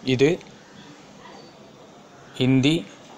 இது ಹಿಂದಿ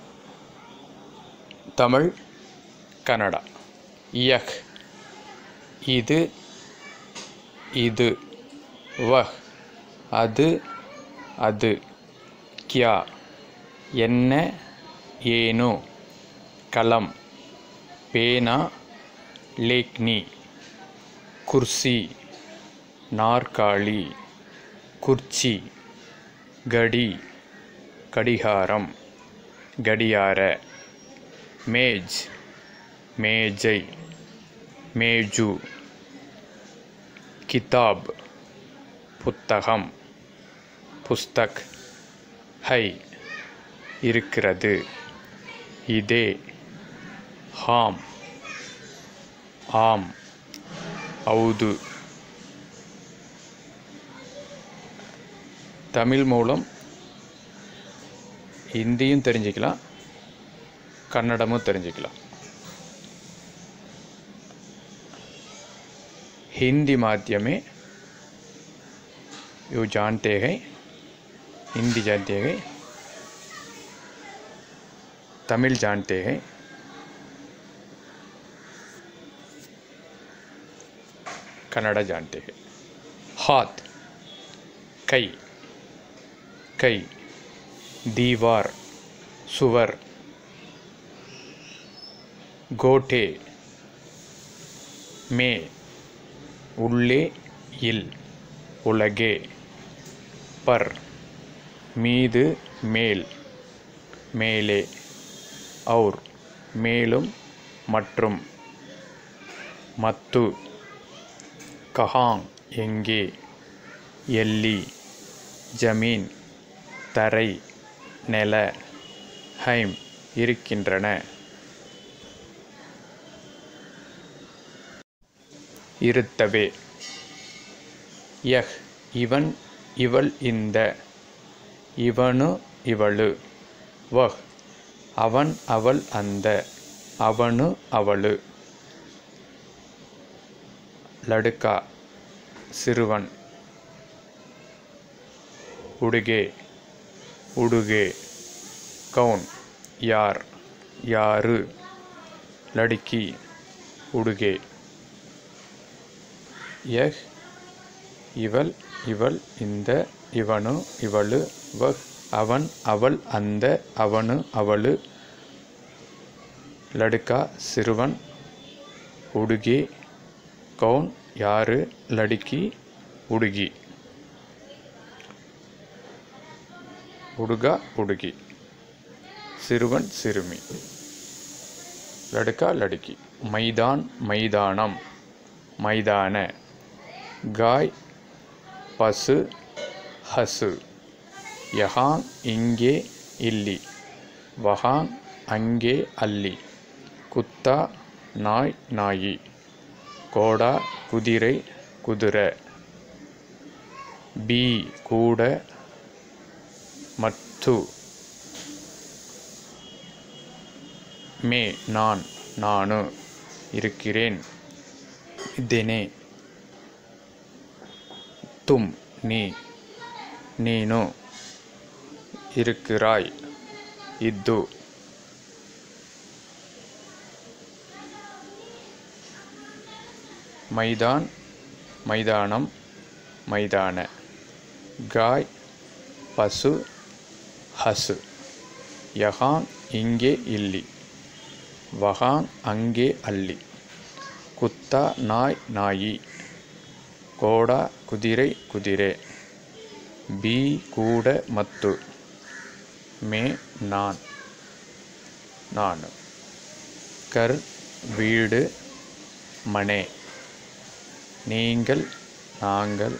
தமிழ் கன்னடா யஹ் இது இது வஹ் அது அது கியா என்ன ಏನು கலம் பேனா லேக்னி குர்சி நாற்காலி குர்ச்சி கடி கடிகாரம் கடியார மேஜ் மேஜை மேஜு கிதாப் புத்தகம் புஸ்தக் ஹை இருக்கிறது இதே ஹாம் ஆம் ಹೌದು தமிழ் மூலம் ஹிந்தியும் தெரிஞ்சுக்கலாம் கன்னடமும் தெரிஞ்சுக்கலாம் हिंदी माध्यम में यो जानते हैं हिंदी जानते हैं तमिल जानते हैं कन्नड़ा जानते हैं हाथ कई कई दीवार सुवर गोटे में உள்ளே இல் உலகே பர் மீது மேல் மேலே அவுர் மேலும் மற்றும் மத்து கஹாங் எங்கே எல்லி ஜமீன் தரை நில ஹைம் இருக்கின்றன இருத்தவே யஹ் இவன் இவள் இந்த இவனு இவளு வஹ் அவன் அவள் அந்த அவனு அவளு லடுக்கா சிறுவன் உடுகே உடுகே கவுன் யார் யாரு லடுக்கி உடுகே யஹ் இவள் இவள் இந்த இவனு இவளு வஹ் அவன் அவள் அந்த அவனு அவளு லடுக்கா சிறுவன் உடுகி கவுன் யாரு லடுக்கி உடுகி உடுகா உடுகி சிறுவன் சிறுமி லடுக்கா லடுக்கி மைதான் மைதானம் மைதான காய் பசு ஹசு யஹாங் இங்கே இல்லி வஹாங் அங்கே அல்லி குத்தா நாய் நாயி கோடா குதிரை குதிரை பி கூட மத்து மே நான் நானு இருக்கிறேன் ಇದ್ದೇನೆ தும் நீ ನೀನು இருக்கிறாய் ಇದ್ದು மைதான் மைதானம் மைதான காய் பசு ஹசு யஹாங் இங்கே இல்லி வஹாங் அங்கே அல்லி குத்தா நாய் நாயி கோடா ಕುದಿರೆ ಕುದಿರೆ ಬಿ ಕೂಡ ಮತ್ತು மே நான் நான் கர் வீடு மனே நீங்கள் நாங்கள்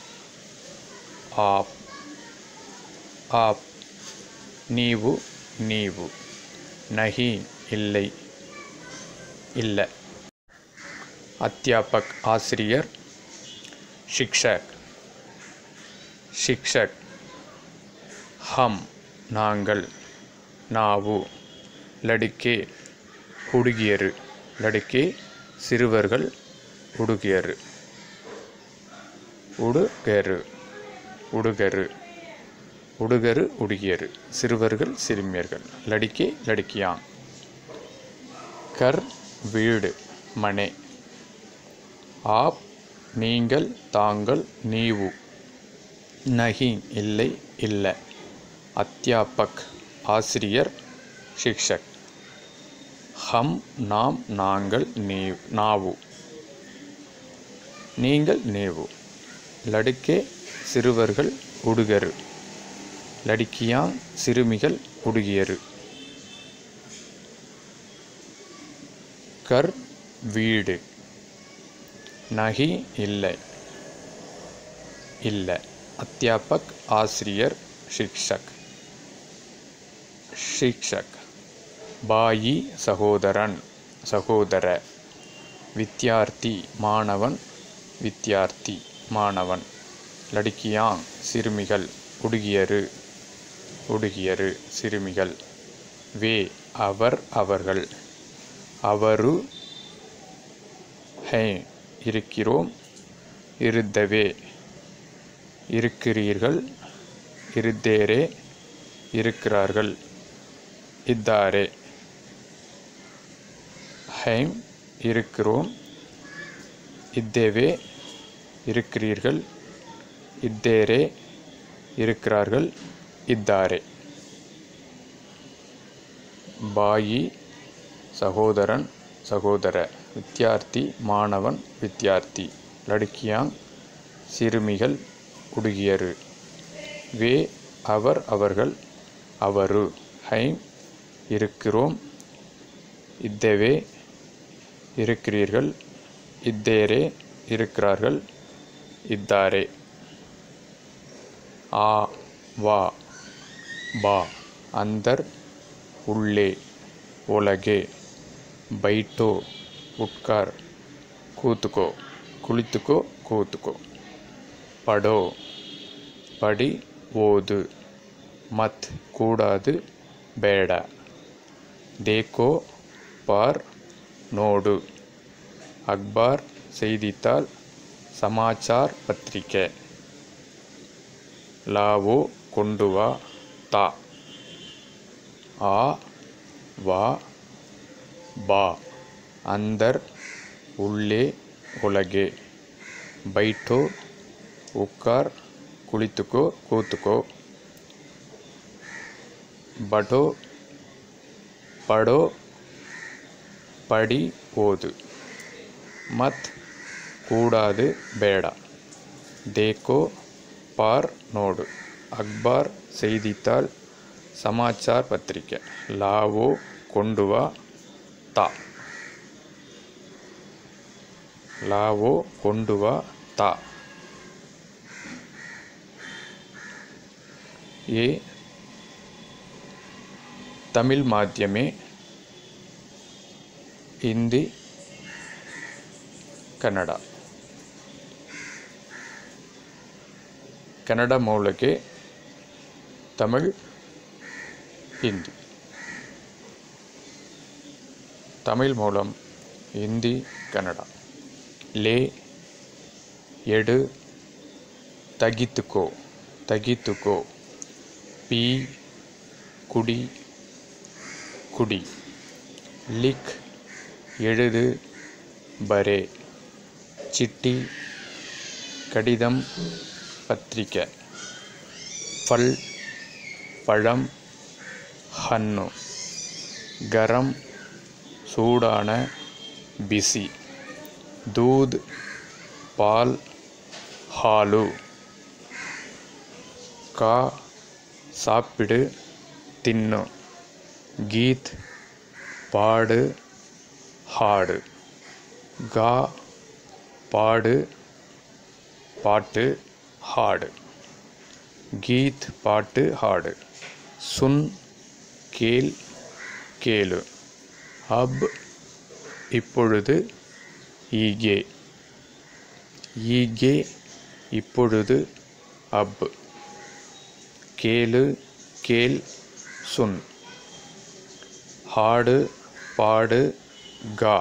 ஆப் ஆப் ನೀವು ನೀವು ನಹಿ இல்லை இல்லை அத்தியாபக் ஆசிரியர் ಶಿಕ್ಷಕ್ ಶಿಕ್ಷಕ್ ಹಮ್ நாங்கள் ನಾವು ಲಡಿಕೆ ಹುಡುಗಿಯರು ಲಡಿಕೆ சிறுவர்கள் ಹುಡುಗಿಯರು ಹುಡುಗರು ಹುಡುಗರು உடுகரு உடுகியரு சிறுவர்கள் சிறுமியர்கள் லடிக்கே லடிக்கியான் கர் வீடு மனே ஆப் நீங்கள் தாங்கள் நீவு நகி இல்லை இல்லை அத்தியாபக் ஆசிரியர் ஷிக்ஷக் ஹம் நாம் நாங்கள் நீ நாவு நீங்கள் நீவு லடுக்கே சிறுவர்கள் உடுகரு லடிக்கியாங் சிறுமிகள் உடுகியரு கர் வீடு நகி இல்லை இல்லை அத்தியாபக் ஆசிரியர் ஷிக்ஷக் ஷிக்ஷக் பாயி சகோதரன் சகோதர வித்யார்த்தி மாணவன் வித்யார்த்தி மாணவன் லடிக்கியாங் சிறுமிகள் உடுகியரு உடுகியரு சிறுமிகள் வே அவர் அவர்கள் அவரு ஹே இருக்கிறோம் இருந்தவே இருக்கிறீர்கள் இருந்தேரே இருக்கிறார்கள் இத்தாரே ஹைம் இருக்கிறோம் இத்தேவே இருக்கிறீர்கள் இத்தேரே இருக்கிறார்கள் இத்தாரே பாயி சகோதரன் சகோதர வித்யார்த்தி மாணவன் வித்யார்த்தி லடுக்கியாங் சிறுமிகள் உடுகியரு வே அவர் அவர்கள் அவரு ஹைம் இருக்கிறோம் இத்தவே இருக்கிறீர்கள் இத்தேரே இருக்கிறார்கள் இத்தாரே ஆ வா பா அந்தர் உள்ளே உலகே பைட்டோ உட்கார் கூத்துக்கோ குளித்துக்கோ கூத்துக்கோ படோ படி ஓது மத் கூடாது ಬೇಡ தேக்கோ பார் நோடு அக்பார் செய்தித்தாள் சமாச்சார் பத்திரிக்கை லாவோ கொண்டு வா தா ஆ வா பா அந்தர் உள்ளே உலகே பைட்டோ உட்கார் குளித்துக்கோ கூத்துக்கோ படோ படோ படி ஓது மத் கூடாது ಬೇಡ தேக்கோ பார் நோடு அக்பார் செய்தித்தாள் சமாச்சார் பத்திரிக்கை லாவோ கொண்டு வா தா லாவோ கொண்டு வா தா ये तमिल माध्यमे हिंदी ಕನ್ನಡ ಕನ್ನಡ ಮೂಲಕ್ಕೆ ತಮಿಳ್ ಹಿಂದಿ தமிழ் மூலம் ஹிந்தி கன்னடா லே எடு தகித்துக்கோ தகித்துக்கோ பி குடி குடி லிக் எழுது பரே சிட்டி கடிதம் பத்திரிக்கை ஃபல் பழம் ஹன்னு கரம் சூடான பிசி தூத் பால் ஹாலு கா சாப்பிடு தின்னு கீத் பாடு ಹಾಡು ಗಾ பாடு பாட்டு ಹಾಡು கீத் பாட்டு ಹಾಡು சுன் கேள் கேளு அப் இப்பொழுது ஈகே ஈகே இப்பொழுது அப் கேளு கேள் சுன் ಹಾಡು பாடு கா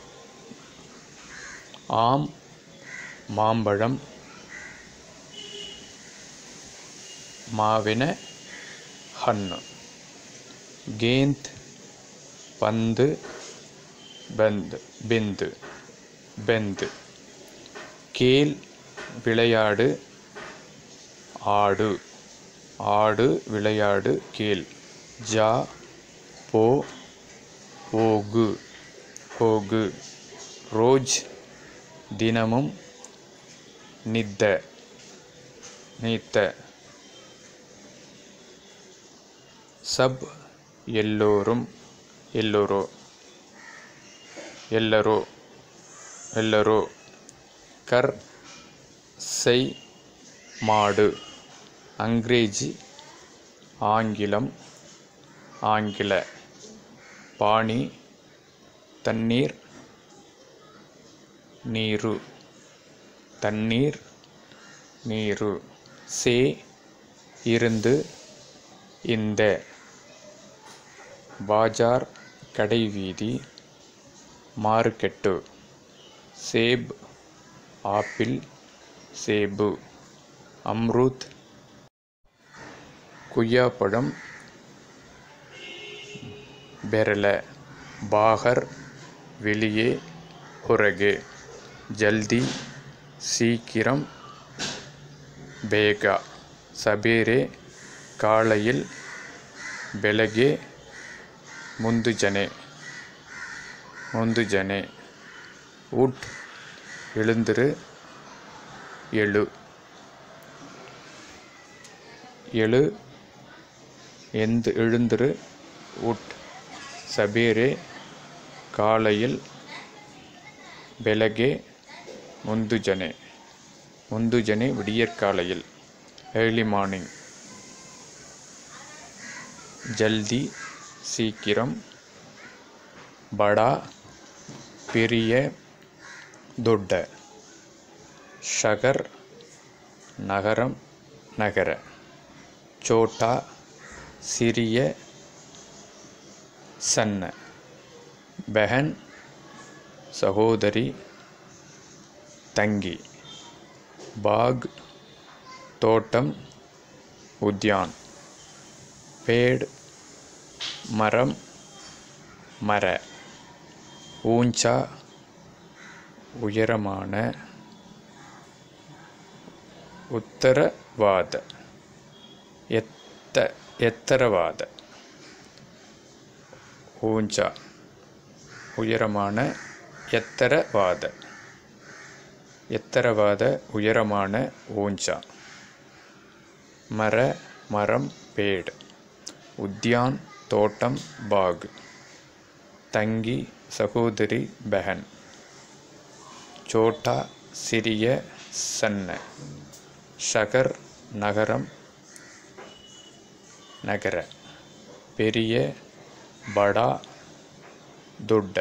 ஆம் மாம்பழம் ಮಾವಿನ ಹಣ್ಣು ಗೇಂದ್ ಪಂದು ಬಂದ್ ಬಿಂದು ಬೆಂದು கேல் விளையாடு ஆடு ஆடு விளையாடு கேல் ஜா போ போகு போகு ரோஜ் தினமும் நித்த நீத்த சப் எல்லோரும் எல்லோரோ ಎಲ್ಲರೋ ಎಲ್ಲರೋ ಕರ್ ಸೈ ಮಾಡು ಅಂಗ್ರೇಜಿ ஆங்கிலம் ஆங்கில பாணி தண்ணீர் நீரு தண்ணீர் நீரு சே இருந்து இந்த பாஜார் கடைவீதி மார்க்கெட்டு சேப் ஆப்பிள் சேபு அம்ரூத் கொய்யாப்பழம் ಬೆರಳೆ ಬಾಹರ್ வெளியே ಹೊರಗೆ ಜಲ್ದಿ சீக்கிரம் ಬೇಗ ಸಬೇರೆ ಕಾಳೆயில் ಬೆಳಗ್ಗೆ ಮುಂದುಜನೆ ಮುಂದುಜನೆ உட் எழுந்திரு எழு எழு எந்து எழுந்திரு உட் சபேரே காலையில் ಬೆಳಗ್ಗೆ ಮುಂದುಜನೆ ಮುಂದುಜನೆ விடியற்காலையில் ஏர்லி மார்னிங் ஜல்தி சீக்கிரம் படா பெரிய ದೊಡ್ಡ ಶಗರ್ நகரம் நகர சோட்டா சிறிய சன்ன பெஹன் சகோதரி தங்கி பாக் தோட்டம் உத்யான் பேட் மரம் மர ஊஞ்சா உயரமான உத்தரவாத எத்த எத்தரவாத ஊஞ்சா உயரமான எத்தரவாத எத்தரவாத உயரமான ஊஞ்சா மர மரம் பேடு உத்யான் தோட்டம் பாக் தங்கி சகோதரி பெஹன் சோட்டா சிறிய சன்ன ஷகர் நகரம் நகர பெரிய படா ದೊಡ್ಡ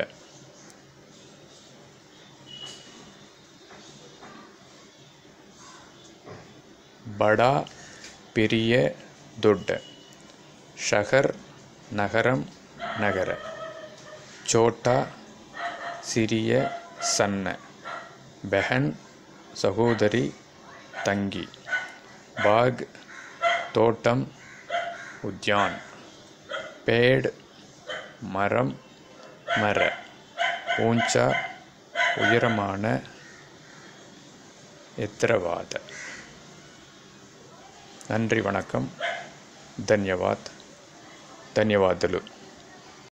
ಬಡ பெரிய ದೊಡ್ಡ ஷகர் நகரம் நகர சோட்டா சிறிய சன்ன பெஹன் சகோதரி தங்கி பாக் தோட்டம் உத்யான் பேட் மரம் மர ஊஞ்சா உயரமான எத்திரவாத நன்றி வணக்கம் ధన్యవాద్ ధన్యవాదాలు